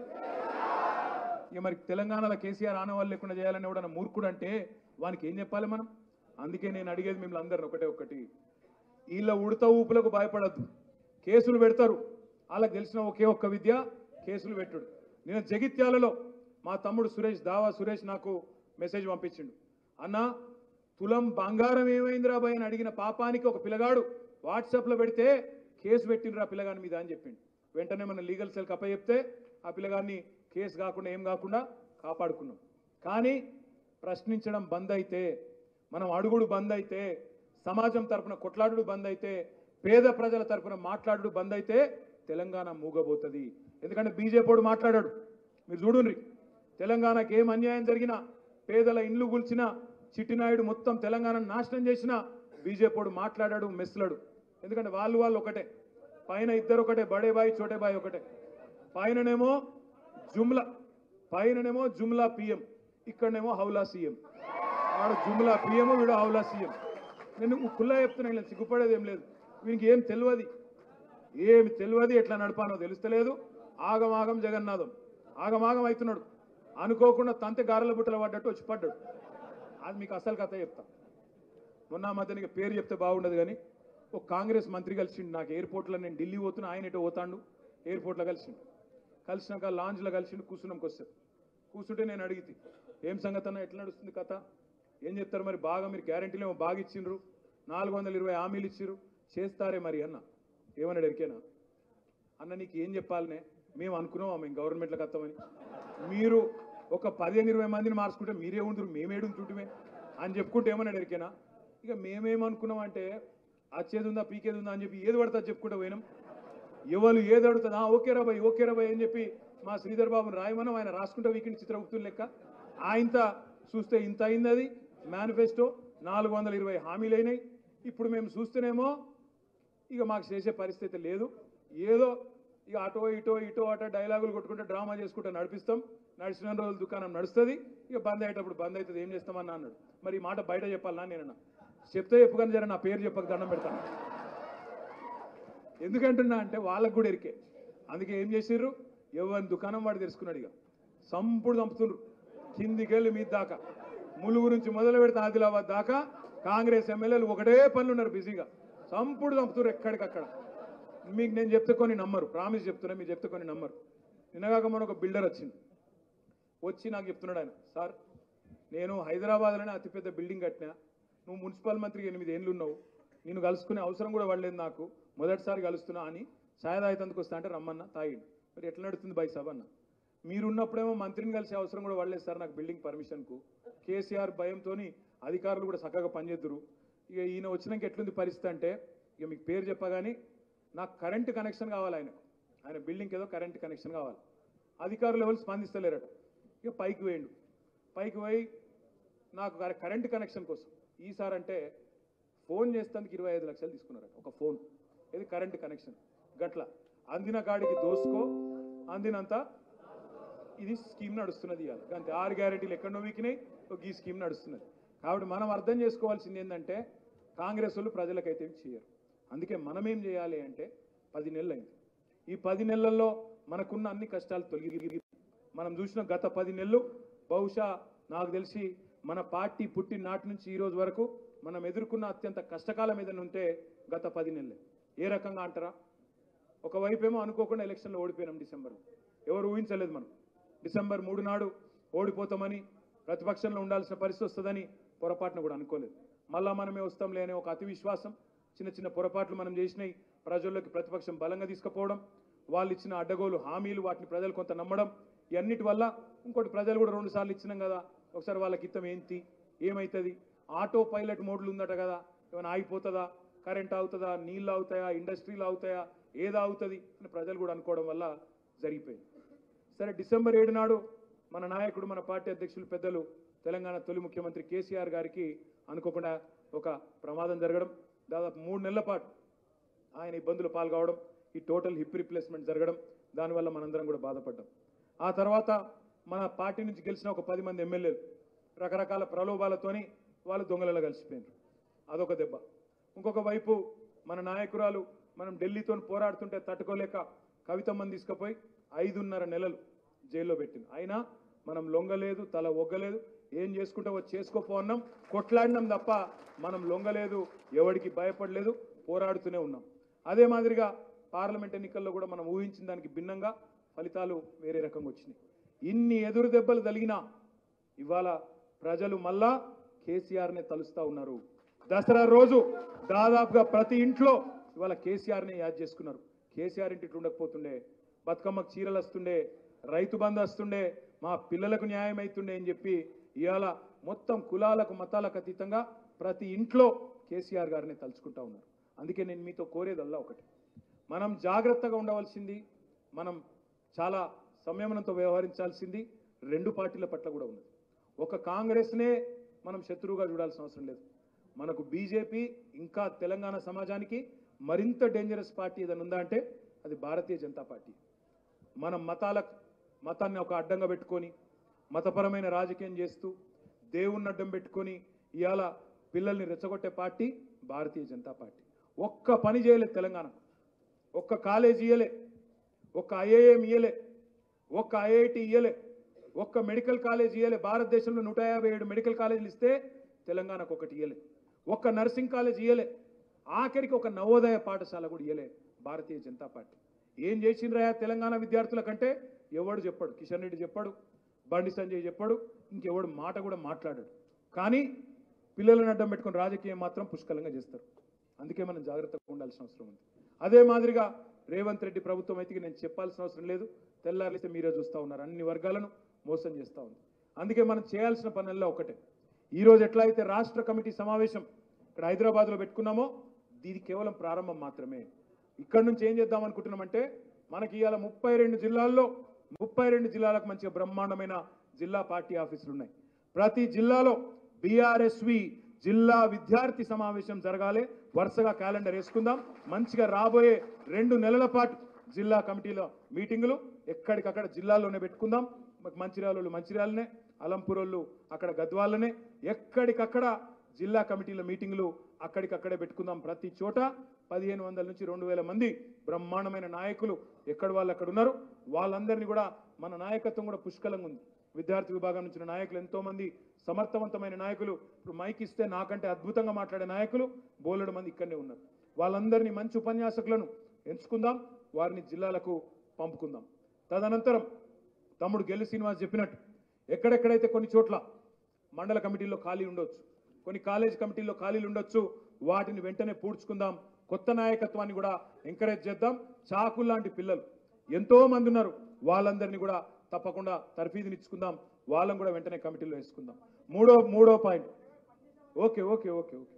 ఇక మరి తెలంగాణలో కేసీఆర్ ఆనవాళ్ళు లేకుండా చేయాలని కూడా మూర్ఖుడు అంటే వానికి ఏం చెప్పాలి మనం అందుకే నేను అడిగేది మిమ్మల్ని అందరిని ఒకటే ఒకటి వీళ్ళ ఉడత ఊపులకు భయపడద్దు కేసులు పెడతారు వాళ్ళకి తెలిసిన ఒకే ఒక్క విద్య కేసులు పెట్టుడు నేను జగిత్యాలలో మా తమ్ముడు సురేష్ దావా సురేష్ నాకు మెసేజ్ పంపించిండు అన్న తులం బంగారం ఏమైందిరా భయ్ అని అడిగిన పాపానికి ఒక పిల్లగాడు వాట్సాప్లో పెడితే కేసు పెట్టిండ్రు ఆ పిల్లగాని మీద అని చెప్పిండు వెంటనే మన లీగల్ సెల్ కప్ప చెప్తే ఆ పిల్లగాన్ని కేసు కాకుండా ఏం కాకుండా కాపాడుకున్నాం కానీ ప్రశ్నించడం బంద్ అయితే మనం అడుగుడు బంద్ అయితే సమాజం తరపున కొట్లాడుడు బంద్ అయితే పేద ప్రజల తరపున మాట్లాడుడు బంద్ అయితే తెలంగాణ మూగబోతుంది ఎందుకంటే బీజేపీడు మాట్లాడాడు మీరు చూడుండ్రి తెలంగాణకి ఏం అన్యాయం జరిగినా పేదల ఇండ్లు కూల్చినా చిట్టినాయుడు మొత్తం తెలంగాణ నాశనం చేసిన బీజేపీడు మాట్లాడాడు మెస్లాడు ఎందుకంటే వాళ్ళు వాళ్ళు ఒకటే పైన ఇద్దరు ఒకటే బడే బాయ్ చోటే బాయ్ ఒకటే పైననేమో జుమ్లా పైననేమో జుమ్లా పిఎం ఇక్కడనేమో హౌలా సీఎం వాడు జుమ్లా పిఎం వీడు హౌలా సీఎం నేను కుల్లా చెప్తున్నా నేను సిగ్గుపడేది ఏం లేదు వీనికి ఏం తెలియదు ఏమి తెలియదు ఎట్లా నడపానో తెలుస్తలేదు ఆగమాగం జగన్నాథం ఆగమాగం అవుతున్నాడు అనుకోకుండా తంతె గారెల బుట్టలు పడ్డట్టు వచ్చి పడ్డాడు అది మీకు అసలు కథ చెప్తా మొన్న మధ్య నీకు పేరు చెప్తే బాగుండదు కానీ ఒక కాంగ్రెస్ మంత్రి కలిసిండు నాకు ఎయిర్పోర్ట్లో నేను ఢిల్లీ పోతున్నా ఆయన ఎటో పోతాండు ఎయిర్పోర్ట్లో కలిసిండు కలిసినాక లాంజ్లో కలిసిండు కూర్చున్నాంకి వస్తారు కూర్చుంటే నేను అడిగితే ఏం సంగతి అన్న ఎట్లా నడుస్తుంది కథ ఏం చెప్తారు మరి బాగా మీరు గ్యారంటీలు ఏమో బాగా ఇచ్చిండ్రు నాలుగు వందల ఇరవై హామీలు ఇచ్చిర్రు చేస్తారే మరి అన్న ఏమన్నాడు ఎరికేనా అన్న నీకు ఏం చెప్పాలనే మేము అనుకున్నాం మేము గవర్నమెంట్లకు వస్తామని మీరు ఒక పదిహేను ఇరవై మందిని మార్చుకుంటే మీరే ఉందరు మేమేడుంటుంటే అని చెప్పుకుంటే ఏమన్నాడు ఎరికేనా ఇక మేమేమనుకున్నాం అంటే వచ్చేది ఉందా పీకేది ఉందా అని చెప్పి ఏది పడతా చెప్పుకుంటూ పోయినాం ఎవరు ఏది అడుగుతుందా ఓకే రా భయ్ ఓకే రా భయ్ అని చెప్పి మా శ్రీధర్ బాబుని రాయమనం ఆయన రాసుకుంటే వీకెండ్ చిత్రగుప్తులు లెక్క ఆయనత చూస్తే ఇంత అయింది అది మేనిఫెస్టో నాలుగు వందల ఇరవై హామీలు అయినాయి ఇప్పుడు మేము చూస్తేనేమో ఇక మాకు చేసే పరిస్థితి లేదు ఏదో ఇక అటో ఇటో ఇటో అటో డైలాగులు కొట్టుకుంటే డ్రామా చేసుకుంటే నడిపిస్తాం నడిచిన రోజులు దుకాణం నడుస్తుంది ఇక బంద్ అయ్యేటప్పుడు బంద్ అవుతుంది ఏం చేస్తామని అన్నాడు మరి ఈ మాట బయట చెప్పాలన్నా నేనన్నా చెప్తే చెప్పుకొని జర నా పేరు చెప్పక దండం పెడతాను ఎందుకంటున్నా అంటే వాళ్ళకు కూడా ఎరికే అందుకే ఏం చేసిర్రు ఎవరిని దుకాణం వాడు తెలుసుకున్నాడు ఇక సంపుడు చంపుతుండ్రు కిందికెళ్ళి మీ దాకా ములుగు నుంచి మొదలు పెడితే ఆదిలాబాద్ దాకా కాంగ్రెస్ ఎమ్మెల్యేలు ఒకటే పనులు ఉన్నారు బిజీగా సంపుడు చంపుతున్నారు ఎక్కడికక్కడ మీకు నేను చెప్తే కొన్ని నమ్మరు ప్రామిస్ చెప్తున్నా మీరు చెప్తే కొన్ని నమ్మరు నిన్నగాక మన ఒక బిల్డర్ వచ్చింది వచ్చి నాకు చెప్తున్నాడు ఆయన సార్ నేను హైదరాబాద్లోనే అతిపెద్ద బిల్డింగ్ కట్టినా నువ్వు మున్సిపల్ మంత్రికి ఎనిమిది ఏళ్ళు ఉన్నావు నేను కలుసుకునే అవసరం కూడా పడలేదు నాకు మొదటిసారి కలుస్తున్నా అని ఛాయ్ తాగితందుకు వస్తా అంటే రమ్మన్నా తాగిండు మరి ఎట్లా నడుస్తుంది బై సభ అన్న మీరున్నప్పుడేమో మంత్రిని కలిసే అవసరం కూడా పడలేదు సార్ నాకు బిల్డింగ్ పర్మిషన్కు కేసీఆర్ భయంతో అధికారులు కూడా చక్కగా పనిచేద్దరు ఇక ఈయన వచ్చినాక ఎట్లుంది పరిస్థితి అంటే ఇక మీకు పేరు చెప్పగానే నాకు కరెంటు కనెక్షన్ కావాలి ఆయనకు ఆయన బిల్డింగ్కి ఏదో కరెంటు కనెక్షన్ కావాలి అధికారులు ఎవరు స్పందిస్తలేరట ఇక పైకి వేయండు పైకి పోయి నాకు కరె- కరెంటు కనెక్షన్ కోసం ఈసారి అంటే ఫోన్ చేస్తానికి ఇరవై ఐదు లక్షలు తీసుకున్నారట ఒక ఫోన్ ఇది కరెంటు కనెక్షన్ గట్ల అందిన కాడికి దోసుకో అందినంత ఇది స్కీమ్ నడుస్తున్నది ఇవాళ అంతే ఆరు గ్యారెంటీలు ఎక్కడో వీకినాయి ఒక ఈ స్కీమ్ నడుస్తున్నది కాబట్టి మనం అర్థం చేసుకోవాల్సింది ఏంటంటే కాంగ్రెస్ వాళ్ళు ప్రజలకైతే ఏం చేయరు అందుకే మనం ఏం చేయాలి అంటే పది నెలలు అయింది ఈ పది నెలల్లో మనకున్న అన్ని కష్టాలు తొలగి మనం చూసిన గత పది నెలలు బహుశా నాకు తెలిసి మన పార్టీ పుట్టిన నాటి నుంచి ఈ రోజు వరకు మనం ఎదుర్కొన్న అత్యంత కష్టకాలం ఏదైనా ఉంటే గత పది నెలలే ఏ రకంగా అంటారా ఒకవైపు ఏమో అనుకోకుండా ఎలక్షన్లో ఓడిపోయినాం డిసెంబర్ ఎవరు ఊహించలేదు మనం డిసెంబర్ మూడు నాడు ఓడిపోతామని ప్రతిపక్షంలో ఉండాల్సిన పరిస్థితి వస్తుందని పొరపాటును కూడా అనుకోలేదు మళ్ళా మనమే వస్తాంలే అనే ఒక అతి విశ్వాసం చిన్న చిన్న పొరపాట్లు మనం చేసినాయి ప్రజల్లోకి ప్రతిపక్షం బలంగా తీసుకుపోవడం వాళ్ళు ఇచ్చిన అడ్డగోలు హామీలు వాటిని ప్రజలు కొంత నమ్మడం ఇవన్నిటి వల్ల ఇంకోటి ప్రజలు కూడా రెండు సార్లు ఇచ్చినాం కదా ఒకసారి వాళ్ళకి ఇత్తం ఏంటి ఏమవుతుంది ఆటో పైలట్ మోడ్లు ఉందట కదా ఏమైనా ఆగిపోతుందా కరెంట్ అవుతుందా నీళ్ళు అవుతాయా ఇండస్ట్రీలు అవుతాయా ఏది అవుతుంది అని ప్రజలు కూడా అనుకోవడం వల్ల జరిగిపోయింది సరే డిసెంబర్ ఏడు నాడు మన నాయకుడు మన పార్టీ అధ్యక్షులు పెద్దలు తెలంగాణ తొలి ముఖ్యమంత్రి కేసీఆర్ గారికి అనుకోకుండా ఒక ప్రమాదం జరగడం దాదాపు మూడు నెలల పాటు ఆయన ఇబ్బందులు పాల్గొవడం ఈ టోటల్ హిప్ రిప్లేస్మెంట్ జరగడం దానివల్ల మనందరం కూడా బాధపడ్డాం ఆ తర్వాత మన పార్టీ నుంచి గెలిచిన ఒక పది మంది ఎమ్మెల్యేలు రకరకాల ప్రలోభాలతోని వాళ్ళు దొంగలలో కలిసిపోయినారు అదొక దెబ్బ ఇంకొక వైపు మన నాయకురాలు మనం ఢిల్లీతో పోరాడుతుంటే తట్టుకోలేక కవితమ్మని తీసుకుపోయి ఐదున్నర నెలలు జైల్లో పెట్టింది అయినా మనం లొంగలేదు తల ఒగ్గలేదు ఏం చేసుకుంటే వచ్చి చేసుకోపో అన్నాం కొట్లాడినాం తప్ప మనం లొంగలేదు ఎవడికి భయపడలేదు పోరాడుతూనే ఉన్నాం అదే మాదిరిగా పార్లమెంట్ ఎన్నికల్లో కూడా మనం ఊహించిన దానికి భిన్నంగా ఫలితాలు వేరే రకంగా వచ్చినాయి ఇన్ని ఎదురు దెబ్బలు తగిలినా ఇవాళ ప్రజలు మళ్ళా కేసీఆర్నే తలుస్తా ఉన్నారు దసరా రోజు దాదాపుగా ప్రతి ఇంట్లో ఇవాళ కేసీఆర్నే యాద్ చేసుకున్నారు కేసీఆర్ ఇంటి ఇట్లా ఉండకపోతుండే బతుకమ్మకు చీరలు వస్తుండే రైతు బంధు వస్తుండే మా పిల్లలకు న్యాయం అవుతుండే అని చెప్పి ఇవాళ మొత్తం కులాలకు మతాలకు అతీతంగా ప్రతి ఇంట్లో కేసీఆర్ గారిని తలుచుకుంటా ఉన్నారు అందుకే నేను మీతో కోరేదల్లా ఒకటి మనం జాగ్రత్తగా ఉండవలసింది మనం చాలా సంయమనంతో వ్యవహరించాల్సింది రెండు పార్టీల పట్ల కూడా ఉన్నది ఒక కాంగ్రెస్నే మనం శత్రువుగా చూడాల్సిన అవసరం లేదు మనకు బీజేపీ ఇంకా తెలంగాణ సమాజానికి మరింత డేంజరస్ పార్టీ ఏదైనా ఉందా అంటే అది భారతీయ జనతా పార్టీ మనం మతాల మతాన్ని ఒక అడ్డంగా పెట్టుకొని మతపరమైన రాజకీయం చేస్తూ దేవుణ్ణి అడ్డం పెట్టుకొని ఇవాళ పిల్లల్ని రెచ్చగొట్టే పార్టీ భారతీయ జనతా పార్టీ ఒక్క పని చేయలేదు తెలంగాణ ఒక్క కాలేజ్ ఇయ్యలే ఒక్క ఐఏఎం ఇయ్యలే ఒక్క ఐఐటి ఇయ్యలే ఒక్క మెడికల్ కాలేజ్ ఇయ్యలే భారతదేశంలో నూట యాభై ఏడు మెడికల్ కాలేజీలు ఇస్తే తెలంగాణకు ఒకటి ఇయ్యలే ఒక్క నర్సింగ్ కాలేజ్ ఇయ్యలే ఆఖరికి ఒక నవోదయ పాఠశాల కూడా ఇయ్యలే భారతీయ జనతా పార్టీ ఏం చేసిండ్రా తెలంగాణ విద్యార్థుల కంటే ఎవడు చెప్పాడు కిషన్ రెడ్డి చెప్పాడు బండి సంజయ్ చెప్పాడు ఇంకెవడు మాట కూడా మాట్లాడాడు కానీ పిల్లలను అడ్డం పెట్టుకుని రాజకీయం మాత్రం పుష్కలంగా చేస్తారు అందుకే మనం జాగ్రత్తగా ఉండాల్సిన అవసరం ఉంది అదే మాదిరిగా రేవంత్ రెడ్డి ప్రభుత్వం అయితే నేను చెప్పాల్సిన అవసరం లేదు తెల్లారిస్తే మీరే చూస్తూ ఉన్నారు అన్ని వర్గాలను మోసం చేస్తూ ఉంది అందుకే మనం చేయాల్సిన పనుల్లో ఒకటే ఈ రోజు ఎట్లా అయితే రాష్ట్ర కమిటీ సమావేశం ఇక్కడ హైదరాబాద్లో పెట్టుకున్నామో ఇది కేవలం ప్రారంభం మాత్రమే ఇక్కడ నుంచి ఏం చేద్దాం అనుకుంటున్నామంటే మనకి ఇవాళ ముప్పై రెండు జిల్లాల్లో ముప్పై రెండు జిల్లాలకు మంచిగా బ్రహ్మాండమైన జిల్లా పార్టీ ఆఫీసులు ఉన్నాయి ప్రతి జిల్లాలో బీఆర్ఎస్వి జిల్లా విద్యార్థి సమావేశం జరగాలి వరుసగా క్యాలెండర్ వేసుకుందాం మంచిగా రాబోయే రెండు నెలల పాటు జిల్లా కమిటీల మీటింగులు ఎక్కడికక్కడ జిల్లాల్లోనే పెట్టుకుందాం మాకు మంచిర్యాలలో మంచిర్యాలనే అలంపూరోళ్ళు అక్కడ గద్వాలనే ఎక్కడికక్కడ జిల్లా కమిటీల మీటింగులు అక్కడికక్కడే పెట్టుకుందాం ప్రతి చోట పదిహేను వందల నుంచి రెండు వేల మంది బ్రహ్మాండమైన నాయకులు ఎక్కడ వాళ్ళు అక్కడ ఉన్నారు వాళ్ళందరినీ కూడా మన నాయకత్వం కూడా పుష్కలంగా ఉంది విద్యార్థి విభాగం నుంచి నాయకులు ఎంతో మంది సమర్థవంతమైన నాయకులు ఇప్పుడు మైక్ ఇస్తే నాకంటే అద్భుతంగా మాట్లాడే నాయకులు బోలెడు మంది ఇక్కడనే ఉన్నారు వాళ్ళందరినీ మంచి ఉపన్యాసకులను ఎంచుకుందాం వారిని జిల్లాలకు పంపుకుందాం తదనంతరం తమ్ముడు గెల్లి శ్రీనివాస్ చెప్పినట్టు ఎక్కడెక్కడైతే కొన్ని చోట్ల మండల కమిటీల్లో ఖాళీ ఉండొచ్చు కొన్ని కాలేజ్ కమిటీల్లో ఖాళీలు ఉండొచ్చు వాటిని వెంటనే పూడ్చుకుందాం కొత్త నాయకత్వాన్ని కూడా ఎంకరేజ్ చేద్దాం చాకు లాంటి పిల్లలు ఎంతో మంది ఉన్నారు వాళ్ళందరినీ కూడా తప్పకుండా తర్ఫీదునిచ్చుకుందాం వాళ్ళని కూడా వెంటనే కమిటీలో వేసుకుందాం మూడో మూడో point okay okay okay okay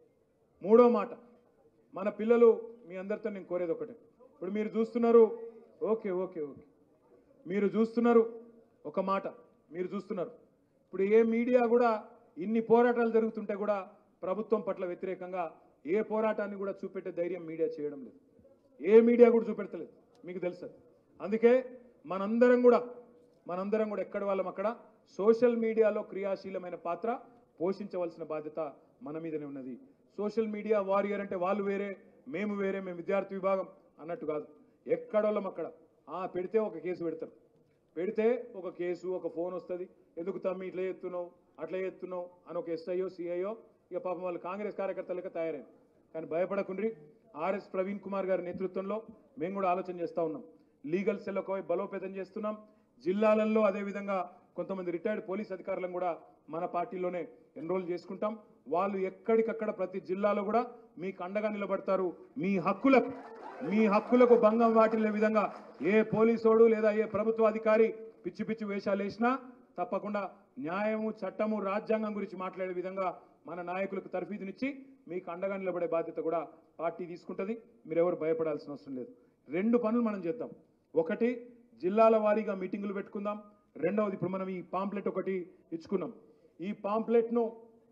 మూడో మాట మన పిల్లలు మీ అందరితో నేను కోరేది ఒకటే ఇప్పుడు మీరు చూస్తున్నారు ఓకే ఓకే ఓకే మీరు చూస్తున్నారు ఒక మాట మీరు చూస్తున్నారు ఇప్పుడు ఏ మీడియా కూడా ఇన్ని పోరాటాలు జరుగుతుంటే కూడా ప్రభుత్వం పట్ల వ్యతిరేకంగా ఏ పోరాటాన్ని కూడా చూపెట్టే ధైర్యం మీడియా చేయడం లేదు ఏ మీడియా కూడా చూపెడతలేదు మీకు తెలుసు అది. అందుకే మనందరం కూడా మనందరం కూడా ఎక్కడ వాళ్ళం అక్కడ సోషల్ మీడియాలో క్రియాశీలమైన పాత్ర పోషించవలసిన బాధ్యత మన మీదనే ఉన్నది సోషల్ మీడియా వారియర్ అంటే వాళ్ళు వేరే మేము వేరే మేము విద్యార్థి విభాగం అన్నట్టు కాదు ఎక్కడోళ్ళం అక్కడ ఆ పెడితే ఒక కేసు పెడతారు పెడితే ఒక కేసు ఒక ఫోన్ వస్తుంది ఎందుకు తమ్మి ఇట్లా చేస్తున్నావు అట్లా చేస్తున్నావు అని ఒక ఎస్ఐయో సిఐయో ఇక పాపం వాళ్ళు కాంగ్రెస్ కార్యకర్తలుగా తయారైంది కానీ భయపడకుండ్రి ఆర్ఎస్ ప్రవీణ్ కుమార్ గారి నేతృత్వంలో మేము కూడా ఆలోచన చేస్తూ ఉన్నాం లీగల్ సెల్ ఒకవైపు బలోపేతం చేస్తున్నాం జిల్లాలలో అదేవిధంగా కొంతమంది రిటైర్డ్ పోలీస్ అధికారులను కూడా మన పార్టీలోనే ఎన్రోల్ చేసుకుంటాం వాళ్ళు ఎక్కడికక్కడ ప్రతి జిల్లాలో కూడా మీకు అండగా నిలబడతారు మీ హక్కులకు మీ హక్కులకు భంగం వాటిల్లే విధంగా ఏ పోలీసోడు లేదా ఏ ప్రభుత్వ అధికారి పిచ్చి పిచ్చి వేషాలు వేసినా తప్పకుండా న్యాయము చట్టము రాజ్యాంగం గురించి మాట్లాడే విధంగా మన నాయకులకు తర్ఫీదునిచ్చి మీకు అండగా నిలబడే బాధ్యత కూడా పార్టీ తీసుకుంటుంది మీరెవరు భయపడాల్సిన అవసరం లేదు రెండు పనులు మనం చేద్దాం ఒకటి జిల్లాల వారీగా మీటింగులు పెట్టుకుందాం రెండవది ఇప్పుడు మనం ఈ పాంప్లెట్ ఒకటి ఇచ్చుకున్నాం ఈ పాంప్లెట్ను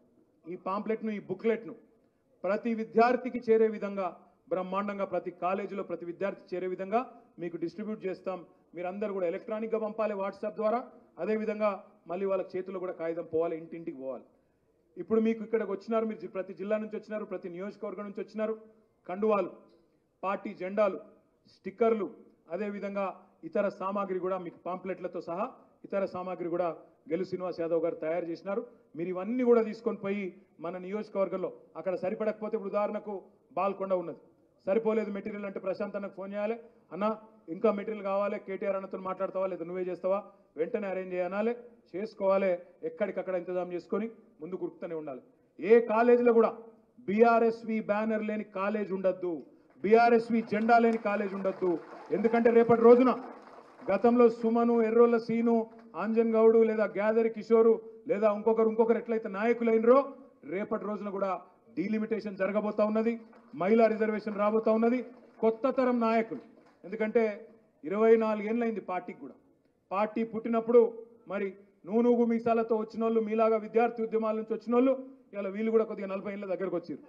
ఈ పాంప్లెట్ను ఈ బుక్లెట్ను ప్రతి విద్యార్థికి చేరే విధంగా బ్రహ్మాండంగా ప్రతి కాలేజీలో ప్రతి విద్యార్థి చేరే విధంగా మీకు డిస్ట్రిబ్యూట్ చేస్తాం మీరందరూ కూడా ఎలక్ట్రానిక్గా పంపాలి వాట్సాప్ ద్వారా అదేవిధంగా మళ్ళీ వాళ్ళ చేతుల్లో కూడా కాగితం పోవాలి ఇంటింటికి పోవాలి ఇప్పుడు మీకు ఇక్కడికి వచ్చినారు మీరు జి- ప్రతి జిల్లా నుంచి వచ్చినారు ప్రతి నియోజకవర్గం నుంచి వచ్చినారు కండువాలు పార్టీ జెండాలు స్టిక్కర్లు అదేవిధంగా ఇతర సామాగ్రి కూడా మీకు పాంప్లెట్లతో సహా ఇతర సామాగ్రి కూడా గెలు శ్రీనివాస్ యాదవ్ గారు తయారు చేసినారు మీరు ఇవన్నీ కూడా తీసుకొని పోయి మన నియోజకవర్గంలో అక్కడ సరిపడకపోతే ఇప్పుడు ఉదాహరణకు బాల్కొండ ఉన్నది సరిపోలేదు మెటీరియల్ అంటే ప్రశాంత్ అన్నకు ఫోన్ చేయాలి అన్న ఇంకా మెటీరియల్ కావాలి కేటీఆర్ అన్నతో మాట్లాడతావా లేదా నువ్వే చేస్తావా వెంటనే అరేంజ్ చేయాలి చేసుకోవాలి ఎక్కడికక్కడ ఇంతజాం చేసుకొని ముందు కురుకుతూనే ఉండాలి ఏ కాలేజీలో కూడా బీఆర్ఎస్వి బ్యానర్ లేని కాలేజ్ ఉండద్దు బీఆర్ఎస్వి జెండా లేని కాలేజ్ ఉండద్దు ఎందుకంటే రేపటి రోజున గతంలో సుమను ఎర్రోళ్ళ సీను ఆంజన్ గౌడు లేదా గ్యాదరి కిషోరు లేదా ఇంకొకరు ఇంకొకరు ఎట్లయితే నాయకులైనరో రేపటి రోజున కూడా డీలిమిటేషన్ జరగబోతా ఉన్నది మహిళా రిజర్వేషన్ రాబోతా ఉన్నది కొత్త తరం నాయకులు ఎందుకంటే ఇరవై నాలుగేళ్ళైంది పార్టీకి కూడా పార్టీ పుట్టినప్పుడు మరి నూనూగు మీసాలతో వచ్చిన వాళ్ళు మీలాగా విద్యార్థి ఉద్యమాల నుంచి వచ్చిన వాళ్ళు ఇలా వీళ్ళు కూడా కొద్దిగా నలభై ఏళ్ళ దగ్గరకు వచ్చారు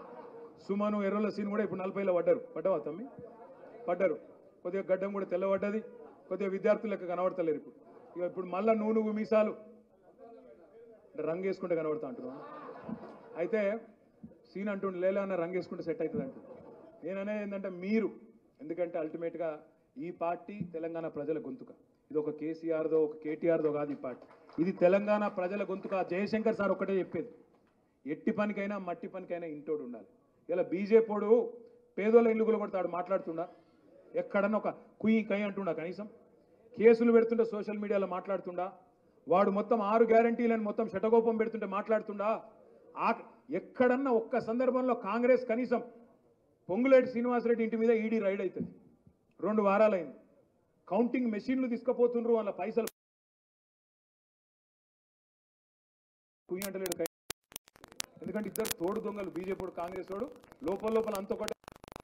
సుమను ఎర్రల సీన్ కూడా ఇప్పుడు నలభైలో పడ్డారు పడ్డావా తమ్మి పడ్డారు కొద్దిగా గడ్డం కూడా తెల్లబడ్డది కొద్దిగా విద్యార్థులు లెక్క కనబడతలేరు ఇప్పుడు ఇక ఇప్పుడు మళ్ళా నూనె మీసాలు అంటే రంగు వేసుకుంటే కనబడతా అంటున్నా అయితే సీన్ అంటుండే లేలా అన్న రంగు వేసుకుంటే సెట్ అవుతుంది అంటుంది నేను అనేది ఏంటంటే మీరు ఎందుకంటే అల్టిమేట్గా ఈ పార్టీ తెలంగాణ ప్రజల గొంతుక ఇది ఒక కేసీఆర్దో ఒక కేటీఆర్దో కాదు ఈ పార్టీ ఇది తెలంగాణ ప్రజల గొంతుక జయశంకర్ సార్ ఒకటే చెప్పేది ఎట్టి పనికైనా మట్టి పనికైనా ఇంటోడు ఉండాలి ఇలా బీజేపీడు పేదోళ్ళ ఇల్లు కొడతాడు మాట్లాడుతుండా ఎక్కడన్నా ఒక కుయ్యి కై అంటుండా కనీసం కేసులు పెడుతుంటే సోషల్ మీడియాలో మాట్లాడుతుండా వాడు మొత్తం ఆరు గ్యారంటీలను మొత్తం శటగోపం పెడుతుంటే మాట్లాడుతుండా ఆ ఎక్కడన్నా ఒక్క సందర్భంలో కాంగ్రెస్ కనీసం పొంగులేటి శ్రీనివాసరెడ్డి ఇంటి మీద ఈడీ రైడ్ అవుతుంది రెండు వారాలైంది కౌంటింగ్ మెషిన్లు తీసుకుపోతుండ్రు వాళ్ళ పైసలు కుయ్యి అంటలేడు కై. ఎందుకంటే ఇద్దరు తోడు దొంగలు బీజేపీ కాంగ్రెస్ వాడు లోపల లోపల అంత ఒకటే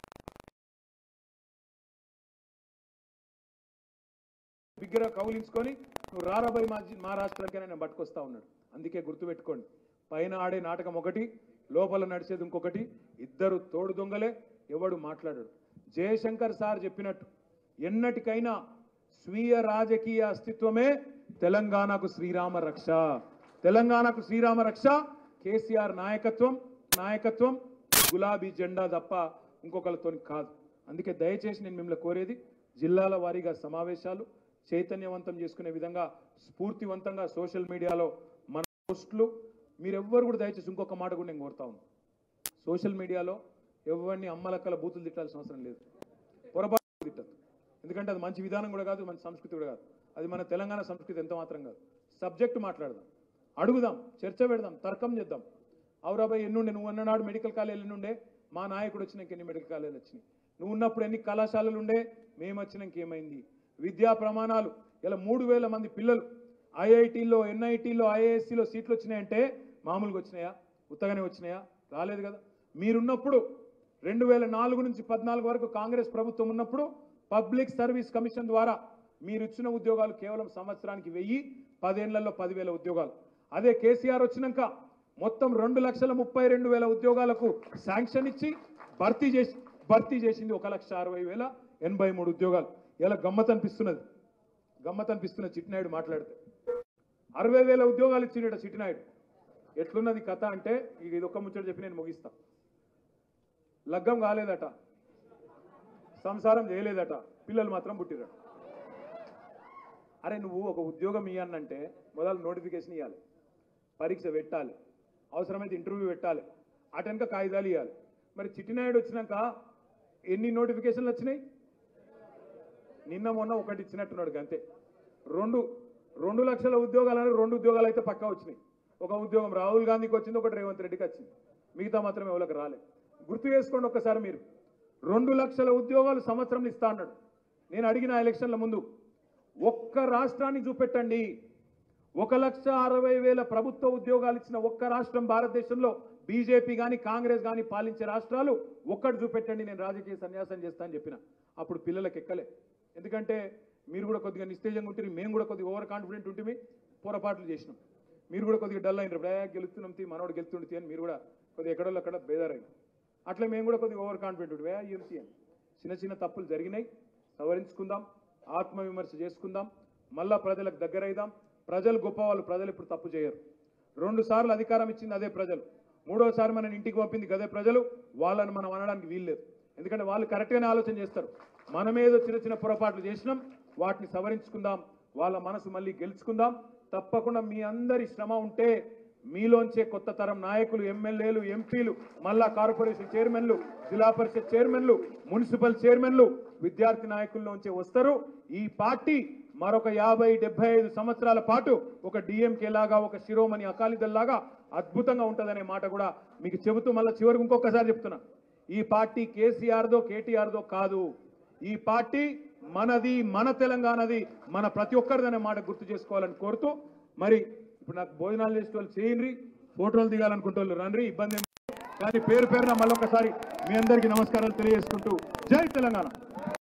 బిగ్గర కౌలించుకొని నువ్వు రారాబాయి మా మా రాష్ట్రానికైనా నేను పట్టుకొస్తా ఉన్నాడు అందుకే గుర్తుపెట్టుకోండి పైన ఆడే నాటకం ఒకటి లోపల నడిచేది ఇంకొకటి ఇద్దరు తోడు దొంగలే ఎవడు మాట్లాడాడు జయశంకర్ సార్ చెప్పినట్టు ఎన్నటికైనా స్వీయ రాజకీయ అస్తిత్వమే తెలంగాణకు శ్రీరామ రక్ష తెలంగాణకు శ్రీరామ రక్ష కేసీఆర్ నాయకత్వం నాయకత్వం గులాబీ జెండా తప్ప ఇంకొకరితో కాదు అందుకే దయచేసి నేను మిమ్మల్ని కోరేది జిల్లాల వారీగా సమావేశాలు చైతన్యవంతం చేసుకునే విధంగా స్ఫూర్తివంతంగా సోషల్ మీడియాలో మన పోస్టులు మీరెవ్వరు కూడా దయచేసి ఇంకొక మాట కూడా నేను కోరుతా ఉన్నాను సోషల్ మీడియాలో ఎవరిని అమ్మలక్కల బూతులు తిట్టాల్సిన అవసరం లేదు పొరపాటు తిట్టదు ఎందుకంటే అది మంచి విధానం కూడా కాదు మంచి సంస్కృతి కూడా కాదు అది మన తెలంగాణ సంస్కృతి ఎంత మాత్రం కాదు సబ్జెక్ట్ మాట్లాడదాం అడుగుదాం చర్చ పెడదాం తర్కం చేద్దాం అవురాబాయ్ ఎన్నుండే నువ్వు అన్ననాడు మెడికల్ కాలేజీలు ఎన్నుండే మా నాయకుడు వచ్చినాక ఎన్ని మెడికల్ కాలేజీలు వచ్చినాయి నువ్వు ఉన్నప్పుడు ఎన్ని కళాశాలలు ఉండే మేము వచ్చినాక ఏమైంది విద్యా ప్రమాణాలు ఇలా మూడు వేల మంది పిల్లలు ఐఐటీలో ఎన్ఐటీలో ఐఏఎస్సిలో సీట్లు వచ్చినాయంటే మామూలుగా వచ్చినాయా ఉత్తగానే వచ్చినాయా రాలేదు కదా మీరున్నప్పుడు రెండు వేల నాలుగు నుంచి పద్నాలుగు వరకు కాంగ్రెస్ ప్రభుత్వం ఉన్నప్పుడు పబ్లిక్ సర్వీస్ కమిషన్ ద్వారా మీరు ఇచ్చిన ఉద్యోగాలు కేవలం సంవత్సరానికి వెయ్యి పదేళ్లలో పదివేల ఉద్యోగాలు అదే కేసీఆర్ వచ్చినాక మొత్తం రెండు లక్షల ముప్పై రెండు వేల ఉద్యోగాలకు శాంక్షన్ ఇచ్చి భర్తీ చేసి భర్తీ చేసింది ఒక లక్ష అరవై వేల ఎనభై మూడు ఉద్యోగాలు ఇలా గమ్మత్ అనిపిస్తున్నది గమ్మత్ అనిపిస్తున్నది చిట్టినాయుడు మాట్లాడితే అరవై వేల ఉద్యోగాలు ఇచ్చిండట చిట్టినాయుడు ఎట్లున్నది కథ అంటే ఇక ఇది ఒక్క ముచ్చట చెప్పి నేను ముగిస్తా లగ్గం కాలేదట సంసారం చేయలేదట పిల్లలు మాత్రం పుట్టిరట అరే నువ్వు ఒక ఉద్యోగం ఇవ్వనంటే మొదలు నోటిఫికేషన్ ఇవ్వాలి పరీక్ష పెట్టాలి అవసరమైతే ఇంటర్వ్యూ పెట్టాలి అటెనక కాగితాలు ఇవ్వాలి మరి చిట్టినాయుడు వచ్చినాక ఎన్ని నోటిఫికేషన్లు వచ్చినాయి నిన్న మొన్న ఒకటి ఇచ్చినట్టున్నాడు అంతే రెండు రెండు లక్షల ఉద్యోగాలని రెండు ఉద్యోగాలు అయితే పక్కా వచ్చినాయి ఒక ఉద్యోగం రాహుల్ గాంధీకి వచ్చింది ఒకటి రేవంత్ రెడ్డికి వచ్చింది మిగతా మాత్రం ఎవరికి రాలేదు గుర్తు చేసుకోండి ఒక్కసారి మీరు రెండు లక్షల ఉద్యోగాలు సంవత్సరం ఇస్తా అన్నాడు నేను అడిగిన ఆ ఎలక్షన్ల ముందు ఒక్క రాష్ట్రాన్ని చూపెట్టండి ఒక లక్ష అరవై వేల ప్రభుత్వ ఉద్యోగాలు ఇచ్చిన ఒక్క రాష్ట్రం భారతదేశంలో బీజేపీ కానీ కాంగ్రెస్ కానీ పాలించే రాష్ట్రాలు ఒక్కటి చూపెట్టండి నేను రాజకీయ సన్యాసం చేస్తా అని చెప్పిన అప్పుడు పిల్లలకు ఎక్కలే ఎందుకంటే మీరు కూడా కొద్దిగా నిస్తేజంగా ఉంటుంది మేము కూడా కొద్దిగా ఓవర్ కాన్ఫిడెంట్ ఉంటుంది పొరపాట్లు చేసినాం మీరు కూడా కొద్దిగా డల్ అయినారు బ్రా గెలుస్తున్నాం తీ మనోడు గెలుతుండి అని మీరు కూడా కొద్దిగా ఎక్కడో అక్కడ బేదారైంది అట్లా మేము కూడా కొద్దిగా ఓవర్ కాన్ఫిడెంట్ ఉంటుంది వే ఏంటి అని చిన్న చిన్న తప్పులు జరిగినాయి సవరించుకుందాం ఆత్మవిమర్శ చేసుకుందాం మళ్ళా ప్రజలకు దగ్గరైదాం ప్రజలు గొప్పవాళ్ళు ప్రజలు ఇప్పుడు తప్పు చేయరు రెండు సార్లు అధికారం ఇచ్చింది అదే ప్రజలు మూడోసారి మన ఇంటికి పంపింది గదే ప్రజలు వాళ్ళని మనం అనడానికి వీల్లేదు ఎందుకంటే వాళ్ళు కరెక్ట్గానే ఆలోచన చేస్తారు మనమేదో చిన్న చిన్న పొరపాట్లు చేసినాం వాటిని సవరించుకుందాం వాళ్ళ మనసు మళ్ళీ గెలుచుకుందాం తప్పకుండా మీ అందరి శ్రమ ఉంటే మీలోంచే కొత్త తరం నాయకులు ఎమ్మెల్యేలు ఎంపీలు మళ్ళా కార్పొరేషన్ చైర్మన్లు జిల్లా పరిషత్ చైర్మన్లు మున్సిపల్ చైర్మన్లు విద్యార్థి నాయకుల్లోంచే వస్తారు ఈ పార్టీ మరొక యాభై డెబ్బై ఐదు సంవత్సరాల పాటు ఒక డిఎంకే లాగా ఒక శిరోమణి అకాలీదల్ లాగా అద్భుతంగా ఉంటుందనే మాట కూడా మీకు చెబుతూ మళ్ళీ చివరికి ఇంకొకసారి చెప్తున్నా ఈ పార్టీ కేసీఆర్దో కేటీఆర్దో కాదు ఈ పార్టీ మనది మన తెలంగాణది మన ప్రతి ఒక్కరిదనే మాట గుర్తు చేసుకోవాలని కోరుతూ మరి ఇప్పుడు నాకు భోజనాలు చేసే వాళ్ళు చేయండి ఫోటోలు దిగాలనుకుంటే వాళ్ళు రండి ఇబ్బంది ఏం లేదు. కానీ పేరు పేరున మళ్ళొకసారి మీ అందరికీ నమస్కారాలు తెలియజేసుకుంటూ జై తెలంగాణ